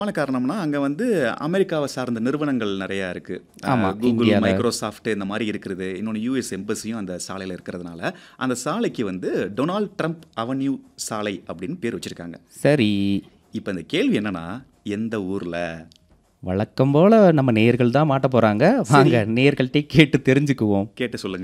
முக்கியமான காரணம்னா அங்க வந்து அமெரிக்காவை சார்ந்த நிறுவனங்கள் நிறையா இருக்கு ஆமா, அஹ், கூகுள் இந்தியால. மைக்ரோசாஃப்ட் இந்த மாதிரி இருக்கிறது இன்னொன்று யூஎஸ் எம்பசியும் அந்த சாலையில் இருக்கிறதுனால அந்த சாலைக்கு வந்து டொனால்ட் ட்ரம்ப் அவென்யூ சாலை அப்படின்னு பேர் வச்சிருக்காங்க சரி இப்போ இந்த கேள்வி என்னன்னா எந்த ஊர்ல வழக்கம் போல நம்ம நேர்கள் தான் மாட்ட போறாங்க வாங்க நேர்கள்ட்டே கேட்டு தெரிஞ்சுக்குவோம் கேட்டு சொல்லுங்க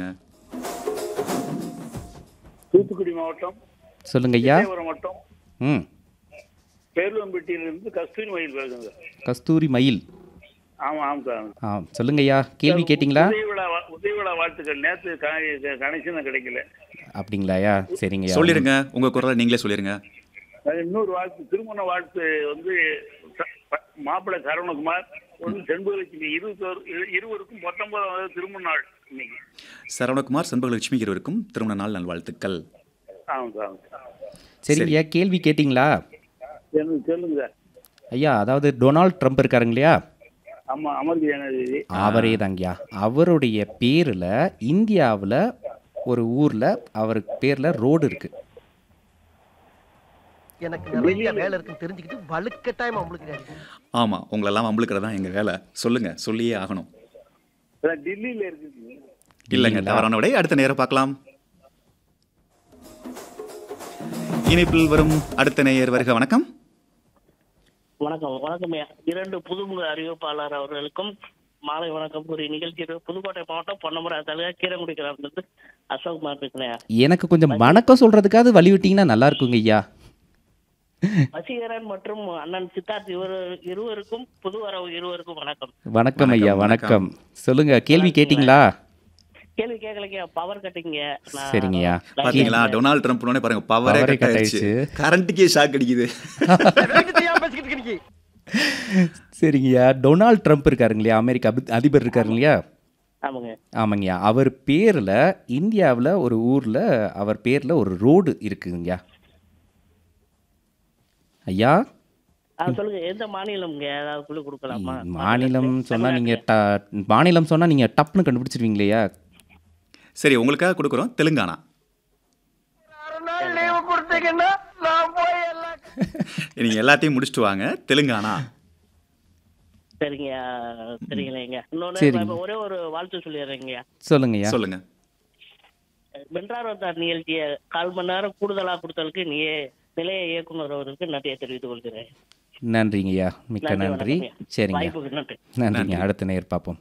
தூத்துக்குடி மாவட்டம் சொல்லுங்க ஐயா விஜயபுரம் மாவட்டம் ம் பேர்லம்பட்டியிலிருந்து கஸ்தூரி மயில் பேசுங்க கஸ்தூரி மயில் ஆமா ஆமா சார் ஆ சொல்லுங்க ஐயா கேள்வி கேட்டிங்களா உதய விழா வா- உதய விழா வாழ்த்துக்கள் நேற்று கனெக்ஷன் கிடைக்கல அப்படிங்களா ஐயா சரிங்க ஐயா சொல்லிருங்க உங்க குரலை நீங்களே சொல்லிருங்க அது இன்னொரு வாழ்த்து திருமண வாழ்த்து வந்து ச- ப- மாப்பிள்ளை சரவணகுமார் ஒன்று செண்பகலட்சுமி இருபத்தோரு இரு- இருவருக்கும் பத்தொன்பதாவது திருமண நாள் இன்னைக்கு சரவணகுமார் செண்பகலட்சுமி இருவருக்கும் திருமண நாள் நல்வாழ்த்துக்கள் ஆமாம் சார் ஆமாம் சார் சரிங்க ஐயா கேள்வி கேட்டிங்களா எனக்கு சொல்லுங்க சார் ஐயா அதாவது டொனால்ட் ட்ரம்ப் இருக்காருங்க இல்லையா ஆமா அமர்தி ஜனாதிபதி அவரே தாங்கய்யா அவருடைய பேரில் இந்தியாவில் ஒரு ஊரில் அவர் பேரில் ரோடு இருக்கு எனக்கு நிறைய வேலை இருக்குன்னு தெரிஞ்சுக்கிட்டு வலுக்கட்டாயமா உங்களுக்கு ஆமா உங்களெல்லாம் அம்பளுக்கிறதா எங்க வேலை சொல்லுங்க சொல்லியே ஆகணும் சார் டெல்லியில இருக்குது இல்லைங்க தவறான விடை அடுத்த நேரம் பார்க்கலாம் இணைப்பில் வரும் அடுத்த நேயர் வருக வணக்கம் வணக்கம் வணக்கம் ஐயா. இரண்டு புதுமுக அறிவிப்பாளர் அவர்களுக்கும் மாலை வணக்கம் கூறி நிகழ்ச்சி புதுக்கோட்டை மாவட்டம் பொன்னமரா தலகா கீரங்குடி கிராமத்திலிருந்து அசோக்குமார் பேசுறேன் எனக்கு கொஞ்சம் வணக்கம் சொல்கிறதுக்காவது வழி விட்டீங்கன்னா நல்லா இருக்குங்க ஐயா வசீகரன் மற்றும் அண்ணன் சித்தார்த் இவர் இருவருக்கும் புது வரவு இருவருக்கும் வணக்கம் வணக்கம் ஐயா வணக்கம், வணக்கம் சொல்லுங்க கேள்வி கேட்டிங்களா கேள்வி கேட்கலைங்க பவர் கட்டிங்க சரிங்கய்யா. பாத்தீங்களா டொனால்ட் ட்ரம்ப்னே பாருங்க பவரே Power ஏ கட் cut ஆயிடுச்சு ஆயிடுச்சு. கரண்ட்டுக்கே ஷாக் அடிக்குது பேசிக்கிட்டு இருக்கீங்க சரிங்கய்யா டொனால்ட் ட்ரம்ப் இருக்காருங்க இல்லையா அமெரிக்க அபி- அதிபர் இருக்காருங்க இல்லையா ஆமாங்க ஆமாங்கய்யா அவர் பேரில் இந்தியாவில் ஒரு ஊரில் அவர் பேரில் ஒரு ரோடு இருக்குங்கய்யா ஐயா ஆ, சொல்லுங்க எந்த மாநிலம்ங்க ஏதாவது குழு கொடுக்கலாமா மாநிலம் சொன்னால் நீங்கள் ட மாநிலம் சொன்னால் நீங்கள் டப்புன்னு கண்டுபிடிச்சிருவீங்களேயா சரி உங்களுக்காக கொடுக்குறோம் தெலுங்கானா லீவு கொடுத்தீங்கன்னா நான் போய் எல்லாம் நீங்க எல்லாத்தையும் முடிச்சுட்டு வாங்க தெலுங்கானா சரிங்க சரிங்களேங்க இன்னொன்னு சரிங்க. இப்ப ஒரே ஒரு வாழ்த்து சொல்லிடுறேங்க சொல்லுங்கய்யா சொல்லுங்க வென்றார் வந்தார் நிகழ்ச்சியை கால் மணி நேரம் கூடுதலா கொடுத்ததுக்கு நீ நிலைய இயக்குனர் அவருக்கு நன்றியை தெரிவித்துக் கொள்கிறேன் நன்றிங்கய்யா மிக்க நன்றி, நன்றி வணக்கம். சரிங்க வாய்ப்புக்கு நன்றி நன்றிங்க அடுத்த நேர் பார்ப்போம்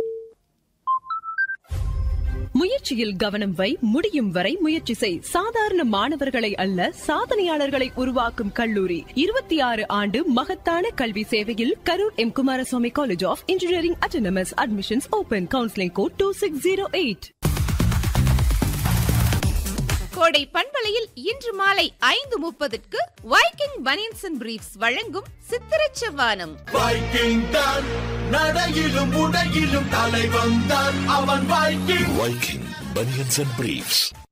முயற்சியில் கவனம் வை முடியும் வரை முயற்சி செய் சாதாரண மாணவர்களை அல்ல சாதனையாளர்களை உருவாக்கும் கல்லூரி இருபத்தி ஆறு ஆண்டு மகத்தான கல்வி சேவையில் Karur M Kumaraswamy college of engineering autonomous admissions open counselling code two six zero eight கோடை பண்பலையில் இன்று மாலை ஐந்து முப்பதுக்கு வைக்கிங் பனியன்ஸ் அண்ட் பிரீஃப்ஸ் வழங்கும் சித்திரச் செவ்வானம் வைக்கிங் தான் நடையிலும் உடையிலும் தலைவன் தான் அவன் Viking Viking banians and briefs